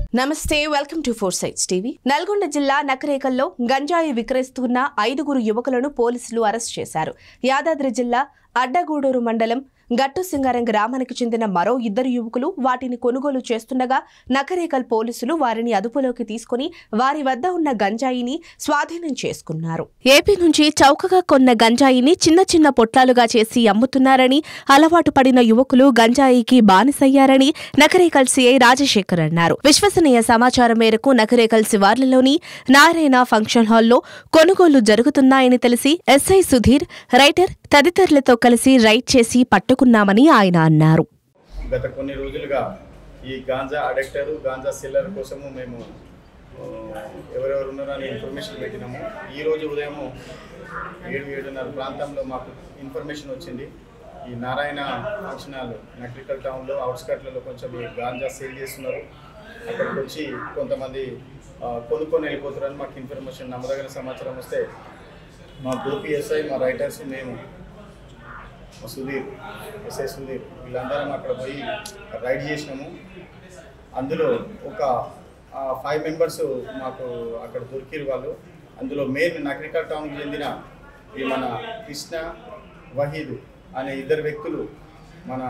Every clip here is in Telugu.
నమస్తే welcome to four sites TV Nalgonda జిల్లా నకరేకల్లో గంజాయి విక్రయిస్తున్న ఐదుగురు యువకులను పోలీసులు అరెస్ట్ చేశారు యాదాద్రి జిల్లా అడ్డగూడూరు మండలం గట్టు సింగారం గ్రామానికి చెందిన మరో ఇద్దరు యువకులు వాటిని కొనుగోలు చేస్తుండగా నకరేకల్ పోలీసులు వారిని అదుపులోకి తీసుకుని వారి వద్ద ఉన్న గంజాయిని స్వాధీనం చేసుకున్నారు ఏపీ నుంచి చౌకగా కొన్న గంజాయిని చిన్న చిన్న పొట్లాలుగా చేసి అమ్ముతున్నారని అలవాటు పడిన యువకులు గంజాయికి బానిసయ్యారని నకరేకల్ సిఐ రాజశేఖర్ అన్నారు విశ్వసనీయ సమాచారం మేరకు నకరేకల్ శివార్లలోని నారాయణ ఫంక్షన్ హాల్లో కొనుగోలు జరుగుతున్నాయని తెలిసి ఎస్ఐ సుధీర్ రైటర్ తదితరులతో కలిసి రైడ్ చేసి పట్టుకున్నామని ఆయన అన్నారు గత కొన్ని రోజులుగా ఈ గాంజా అడెక్టర్ గాంజా సెల్లర్ కోసము మేము ఆ, ఎవరెవరు ఉన్నారో అని ఇన్ఫర్మేషన్ పెట్టినాము ఈ రోజు ఉదయం ఏడు ఏడున్నర ప్రాంతంలో మాకు ఇన్ఫర్మేషన్ వచ్చింది ఈ నారాయణ ఫంక్షన్ హాల్ నక్రికల్ టౌన్లో అవుట్స్కట్లలో కొంచెం ఈ గాంజా సేల్ చేస్తున్నారు అక్కడికి వచ్చి కొంతమంది ఆ, కొనుక్కొని వెళ్ళిపోతారని మాకు ఇన్ఫర్మేషన్ నమ్మదగిన సమాచారం వస్తే మా గ్రూప్ ఎస్ఐ మా రైటర్స్ మేము మా సుధీర్ ఎస్ఐ సుధీర్ వీళ్ళందరం అక్కడ పోయి రైడ్ చేసినాము అందులో ఒక ఫైవ్ మెంబర్స్ మాకు అక్కడ దొరికిరు వాళ్ళు అందులో మెయిన్ నగరికల్ టౌన్కి చెందిన ఈ మన కృష్ణ వహీద్ అనే ఇద్దరు వ్యక్తులు మన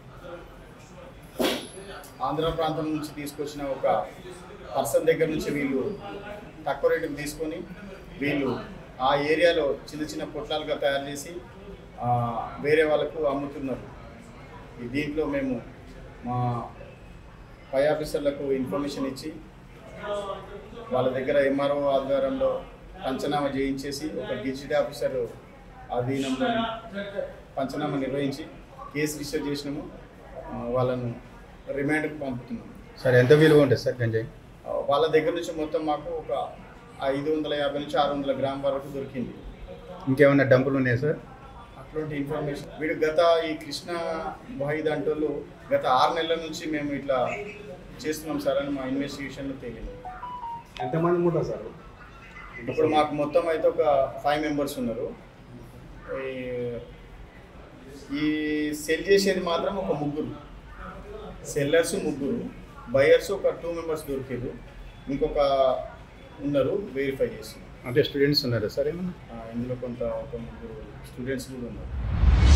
ఆంధ్ర ప్రాంతం నుంచి తీసుకొచ్చిన ఒక పర్సన్ దగ్గర నుంచి వీళ్ళు తక్కువ రేటుకి తీసుకొని వీళ్ళు ఆ ఏరియాలో చిన్న చిన్న పొట్లాలుగా తయారు చేసి ఆ, వేరే వాళ్ళకు అమ్ముతున్నారు ఈ దీంట్లో మేము మా పై ఆఫీసర్లకు ఇన్ఫర్మేషన్ ఇచ్చి వాళ్ళ దగ్గర ఎంఆర్ఓ ఆధ్వర్యంలో పంచనామా చేయించేసి ఒక గెజిట్ ఆఫీసర్ అధీనంలో పంచనామా నిర్వహించి కేసు రిజిస్టర్ చేసినాము ఆ, వాళ్ళను రిమాండ్కి పంపుతున్నాము సార్ ఎంత విలువ ఉంటుంది సార్ గంజాయి ఆ, వాళ్ళ దగ్గర నుంచి మొత్తం మాకు ఒక ఐదు వందల యాభై నుంచి ఆరు వందల గ్రామ్ వరకు దొరికింది ఇంకేమైనా డంపులు ఉన్నాయా సార్ అట్లాంటి ఇన్ఫర్మేషన్ వీడు గత ఈ కృష్ణ వాహిద్ అంటోళ్ళు గత ఆరు నెలల నుంచి మేము ఇట్లా చేస్తున్నాం సార్ అని మా ఇన్వెస్టిగేషన్లో తేలింది ఎంతమంది ఉంటారు సార్ ఇప్పుడు మాకు మొత్తం అయితే ఒక ఫైవ్ మెంబర్స్ ఉన్నారు ఈ- ఈ సెల్ చేసేది మాత్రం ఒక ముగ్గురు సెల్లర్స్ ముగ్గురు బయర్స్ ఒక టూ మెంబర్స్ దొరికారు ఇంకొక ఉన్నారు వెరిఫై చేసి అంటే స్టూడెంట్స్ ఉన్నారా సార్ ఏమన్నా ఇందులో కొంత ఒక ముగ్గురు స్టూడెంట్స్ కూడా ఉన్నారు